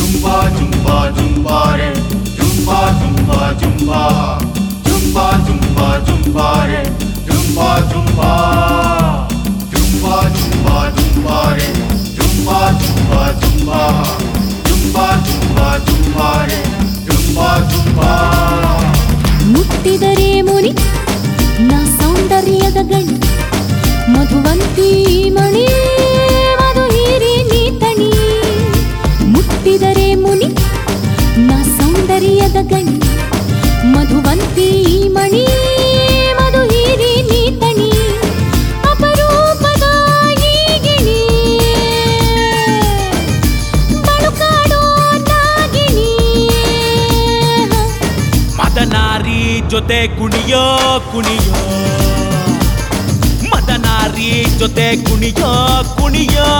Zumba ಜುಂಬಾ ಜುಂಬಾರೆ ಜುಂಬಾ ಜುಂಬಾ ಜುಂಬಾ ಜುಂಬಾ ಜುಂಬಾ ಜುಂಬಾರೆ ಜುಂಬಾ ಜುಂಬಾ ಜುಂಬಾ ಜುಂಬಾ ಜುಂಬಾರೆ ಜುಂಬಾ ಜುಂಬಾ ಜುಂಬಾ ಜುಂಬಾ ಜುಂಬಾ ಜುಂಬಾರೆ ಜುಂಬಾ ಜುಂಬಾ ಮುಟ್ಟಿದರೆ ಮುನಿ ನಾ ಸೌಂದರ್ಯದ ಗಣಿ ಮಧುವಂತಿ ಮಣಿ ಮಧು ಹೀರಿ ನೀ ತಣಿ ಮುಟ್ಟಿದರೆ ಮುನಿ ನಾ ಸೌಂದರ್ಯದ ಗಣಿ ಮಧುವಂತಿ ಮಣಿ ಮಧು ಹೀರಿ ನೀ ತಣಿ ಅಪರೂಪದ ಈ ಗಿಣಿ ಬಳುಕಾಡೋ ನಾಗಿಣಿ ಮದನಾರಿ ಜೊತೆ ಕುಣಿಯೋ ಕುಣಿಯೋ ಮದನಾರಿ ಜೊತೆ ಕುಣಿಯೋ ಕುಣಿಯೋ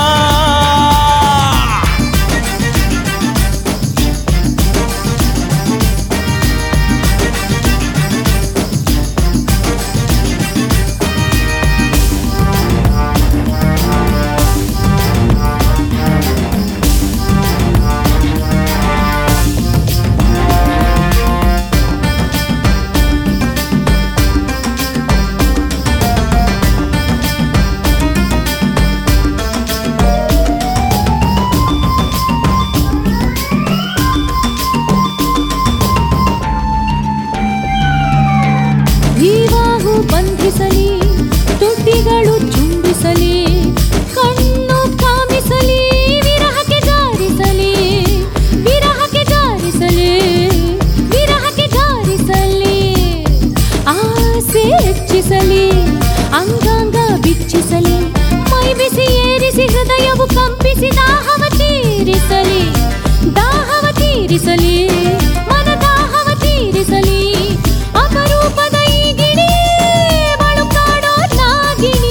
ಜೀವಾಹು ಬಂಧಿಸಲಿ ತುಟಿಗಳು ಚುಂಬಿಸಲಿ ಕಣ್ಣು ಕಾಮಿಸಲಿ ವಿರಹಕ್ಕೆ ಜಾರಿಸಲಿ ವಿರಹಕ್ಕೆ ಜಾರಿಸಲಿ ವಿರಹಕ್ಕೆ ಜಾರಿಸಲಿ ಆಸೆ ಹೆಚ್ಚಿಸಲಿ ಅಂಗಾಂಗ ಬಿಚ್ಚಿಸಲಿ ಮೈ ಬಿಸಿ ಏರಿಸಿ ಹೃದಯವು ಕಂಪಿಸಿ ದಾಹವ ತೀರಿಸಲಿ ದಾಹವ ತೀರಿಸಲಿ ಮನ ದಾಹವ ತೀರಿಸಲಿ ಅಪರೂಪದ ಈ ಗಿಣಿ ಬಳುಕಾಡೋ ನಾಗಿಣಿ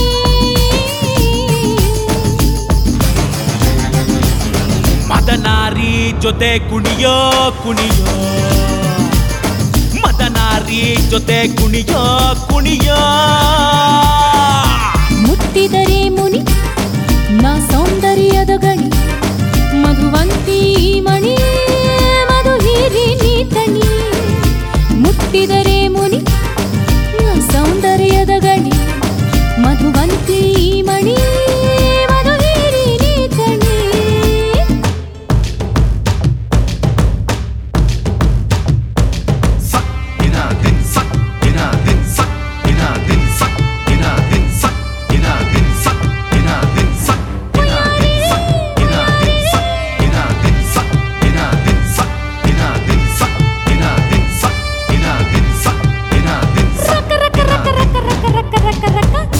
ಮದನಾರಿ ಜೊತೆ ಕುಣಿಯೋ ಕುಣಿಯೋ ಮದನಾರಿ ಜೊತೆ ಕುಣಿಯೋ ಕುಣಿಯೋ ಮುಟ್ಟಿದರೆ ಮುನಿ ನಾ ಸೌಂದರ್ಯದ ಗಣಿ ಮಧುವಂತಿ ಮಣಿ ಮಧು ಹೀರಿ ನೀ ತಣಿ ಮುಟ್ಟಿದರೆ ಮುನಿ ನಾ ಸೌಂದರ್ಯದ ಗಣಿ ಮಧುವಂತಿ ಮಣಿ ಮಧು ಹೀರಿ ನೀ ತಣಿ sak ina din sak ina din sak ina din sak ina din sak ina din sak ina din sak ina din sak ina din sak ina din sak ina din sak ina din sak ina din sak ina din sak ina din sak ರಕ ರಕ ರಕ ರಕ ರಕ ರಕ ರಕ ರಕ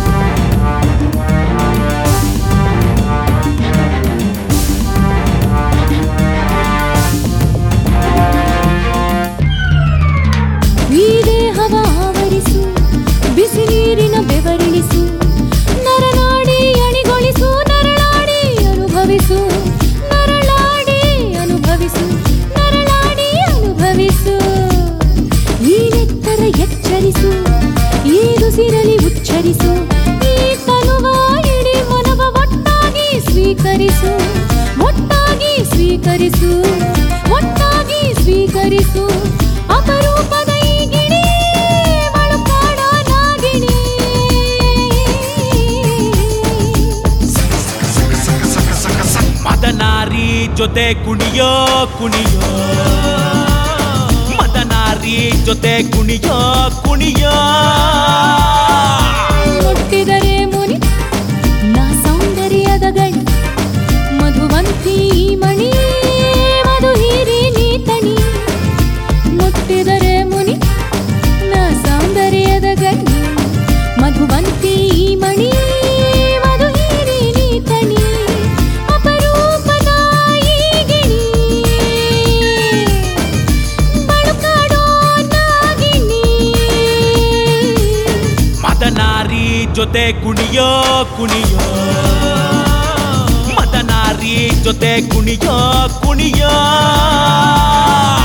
ಈ ದೇಹವ ಆವರಿಸು ಬಿಸಿ ನೀರಿನ ಬೆವರಿಳಿಸು ನರನಾಡಿ ಅಣಿಗೊಳಿಸು ನರಳಾಡಿ ಅನುಭವಿಸು ನರಳಾಡಿ ಅನುಭವಿಸು ನರಳಾಡಿ ಅನುಭವಿಸು ಈ ನೆತ್ತರ ಎಚ್ಚರಿಸು ಈ ರುಸಿರಲಿ ಉಚ್ಚರಿಸು ಈ ತನುವ ಇಡೀ ಮನವ ಒಟ್ಟಾಗಿ ಸ್ವೀಕರಿಸು ಒಟ್ಟಾಗಿ ಸ್ವೀಕರಿಸು ಒಟ್ಟಾಗಿ ಸ್ವೀಕರಿಸು ಅಪರೂಪದ ಈ ಗಿಣಿ ಬಳುಕಾಡ ನಾಗಿಣಿ ಮದನಾರಿ ಜೊತೆ ಕುಣಿಯೋ ಕುಣಿಯೋ ಮದನಾರಿ ಜೊತೆ ಕುಣಿಯೋ ಕುಣಿಯೋ ಮುಟ್ಟಿದರೆ ಮುನಿ ನಾ ಸೌಂದರ್ಯದ ಗಣಿ ಮಧುವಂತಿ ಮಣಿ ಮಧು ಹೀರಿ ನೀ ತಣಿ ಮುಟ್ಟಿದರೆ ಮುನಿ ನಾ ಸೌಂದರ್ಯದ ಗಣಿ ಮಧುವಂತಿ ಮಣಿ ಮಧು ಹೀರಿ ನೀ ತಣಿ ಅಪರೂಪದ ಈ ಗಿಣಿ ಬಳುಕಾಡೋ ನಾಗಿಣಿ ಮದನಾರಿ ಜೊತೆ ಕುಣಿಯೋ ಕುಣಿಯೋ ಮದನಾರಿ ಜೊತೆ ಕುಣಿಯೋ ಕುಣಿಯೋ